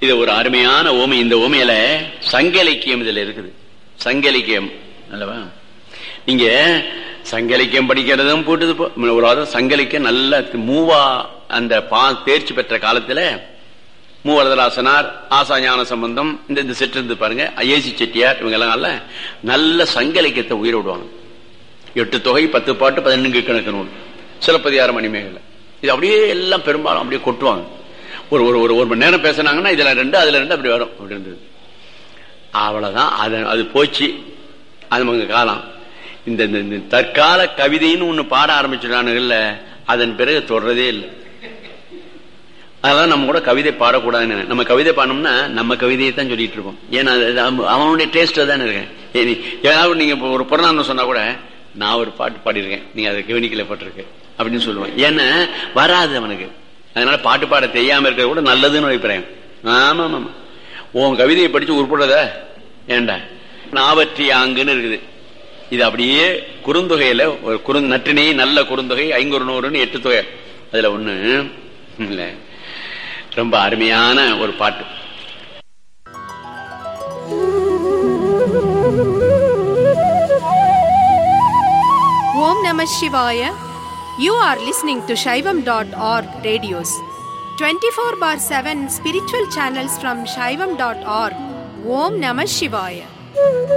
இது ஒரு அருமையான ஓமை இந்த ஓமையில சங்க இலக்கியம் இதுல இருக்குது சங்க இலக்கியம் அல்லவா நீங்க சங்க இலக்கியம் படிக்கிறதும் போட்டுது போ- ஒரு வாரம் சங்க இலக்கியம் நல்ல மூவா அந்த பா தேர்ச்சி பெற்ற காலத்துல மூவரதராசனார் ஆசா ஞான சம்பந்தம் இந்த இந்த செட்டு இருந்து பாருங்க ஐஏசி செட்டியார் இவங்க எல்லாம் நல்ல நல்ல சங்க இலக்கியத்தை உயிர விடுவாங்க எட்டு தொகை பத்து பாட்டு பதினெண்டு கணக்கு நூல் சிலப்பதிகார மணிமேகலை இது அப்படியே எல்லாம் பெரும்பாலும் அப்படியே கொட்டுவாங்க ஒரு ஒரு ஒரு ஒரு மணி நேரம் பேசுனாங்கன்னா இதுல ரெண்டு அதுல ரெண்டு அப்படி வரும் அப்படி இருந்தது அவ்வளவுதான் அது அது போச்சு அது அவங்க காலம் இந்த இந்த- இந்த தற்கால கவிதைன்னு ஒண்ணு பாட ஆரம்பிச்சிடானுங்கல்ல அதன் பிறகு தொடர்றதே இல்லை அதெல்லாம் நம்ம கூட கவிதை பாடக்கூடாதுன்னு நம்ம கவிதை பாடணும்னா நம்ம கவிதையை தான் சொல்லிட்டு இருப்போம் ஏன்னா அது- அது அவன்- அவனுடைய டேஸ்ட் தானே இருக்கேன் ஏ, நீ- ஏதாவது நீங்க இப்போ ஒரு புறநானூறு சொன்னா கூட நான் ஒரு பாட்டு பாடியிருக்கேன் நீங்க அதை கவனிக்கல பட்டிருக்கு அப்படின்னு சொல்லுவேன் ஏன்னா வராது அவனுக்கு அதனால பாட்டு பாட தெரியாம இருக்கிறது கூட நல்லதுன்னு அபிப்பிராயம் ஆமா ஆமா உன் கவிதையை படிச்சு உருப்படுறத ஏண்டா நாவற்றி ஆங்குன்னு இருக்குது இது அப்படியே குறுந்தொகையில ஒரு குறு நற்றினை நல்ல குறுந்தொகை ஐங்குறு நூறுன்னு எட்டு தொகை அதுல ஒண்ணு இல்ல ரொம்ப அருமையான ஒரு பாட்டு Om Namah Shivaya. You are listening to Shaivam.org radios. 24 bar 7 spiritual channels from Shaivam.org. Om Namah Shivaya.